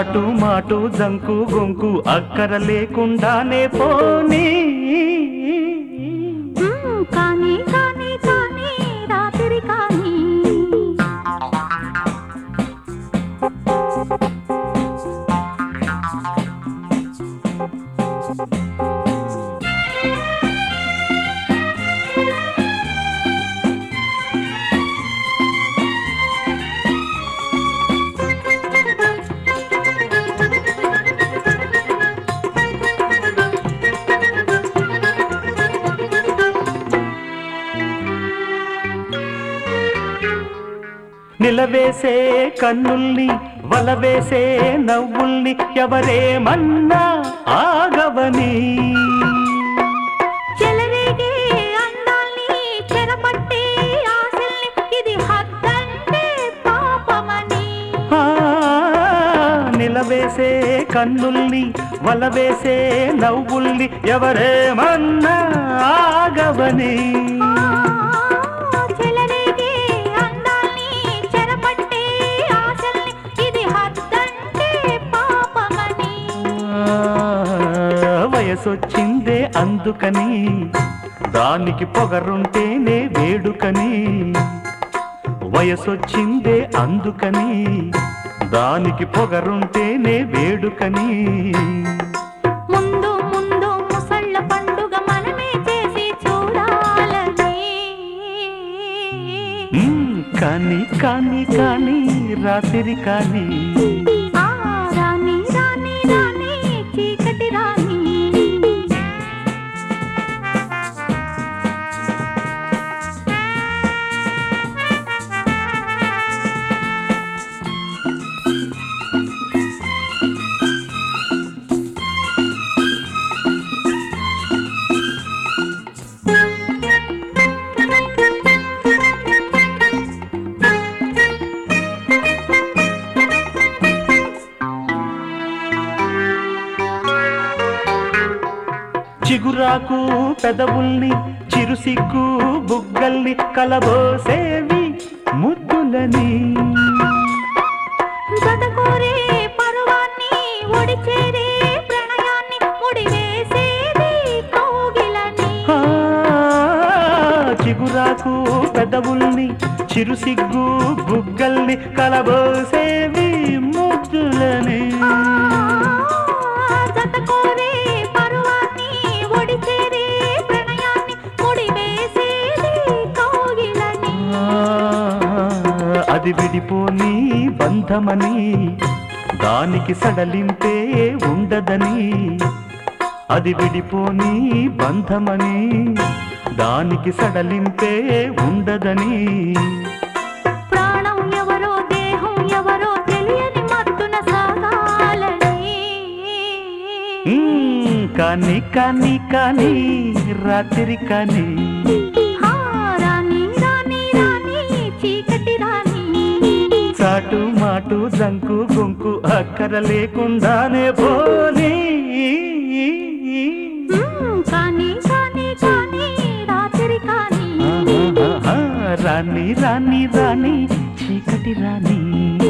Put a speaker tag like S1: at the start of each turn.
S1: చాటు మాటు జంకు గొంకు అక్కర లేకుండానే పోనీ
S2: మ్మ్, కానీ కానీ కానీ రాత్రి కానీ
S1: నిలవేసే కన్నుల్ని వలవేసే నవ్వుల్ని ఎవరేమన్నా ఆగవని
S2: చెలరేగే అందాల్ని చెరపట్టే ఆశల్ని ఇది హద్దంటే పాపమని
S1: ఆ, నిలవేసే కన్నుల్ని వలవేసే నవ్వుల్ని ఎవరేమన్నా ఆగవని
S2: ఆ, చెలరేగే అందాల్ని చెరపట్టే ఆశల్ని ఇది హద్దంటే పాపమని
S1: ఆ, వయసొచ్చిందే అందుకని దానికి పొగరుంటేనే వేడుకని వయసొచ్చిందే అందుకని దానికి పొగరుంటేనే వేడుకని
S2: ముందు ముందు ముసళ్ళ పండుగ మనమే చేసి చూడాలని
S1: మ్మ్, కానీ కానీ కానీ రాత్రి కానీ
S2: ఆ రాణి రాణి రాణి చీకటి రాణి
S1: చిగురాకు పెదవుల్ని చిరుసిగ్గు బుగ్గల్ని కలబోసేవి ముద్దులని
S2: జతకోరే పరువాన్ని ఒడిచేరే ప్రణయాన్ని ముడివేసేది కౌగిలని
S1: ఆ, చిగురాకు పెదవుల్ని చిరుసిగ్గు బుగ్గల్ని కలబోసేవి ముద్దులని
S2: ఆ, జతకోరే పరువాన్ని ఒడిచేరే ప్రణయాన్ని ముడివేసేది కౌగిలని
S1: ఆ, అది విడిపోని బంధమని దానికి సడలింపే ఉండదని అది విడిపోని బంధమని దానికి సడలింపే ఉండదని
S2: ప్రాణం ఎవరో దేహం ఎవరో తెలియని మత్తున సాగాలని
S1: మ్మ్, కానీ కానీ కానీ రాత్రి కానీ
S2: హా, రాణి రాణి రాణి చీకటి రాణి
S1: చాటు మాటు జంకు గుంకు అక్కర లేకుండానే పోనీ
S2: మ్మ్, కానీ కానీ కానీ రాత్రి కానీ
S1: ఆహాహా, రాణి రాణి రాణి చీకటి రాణి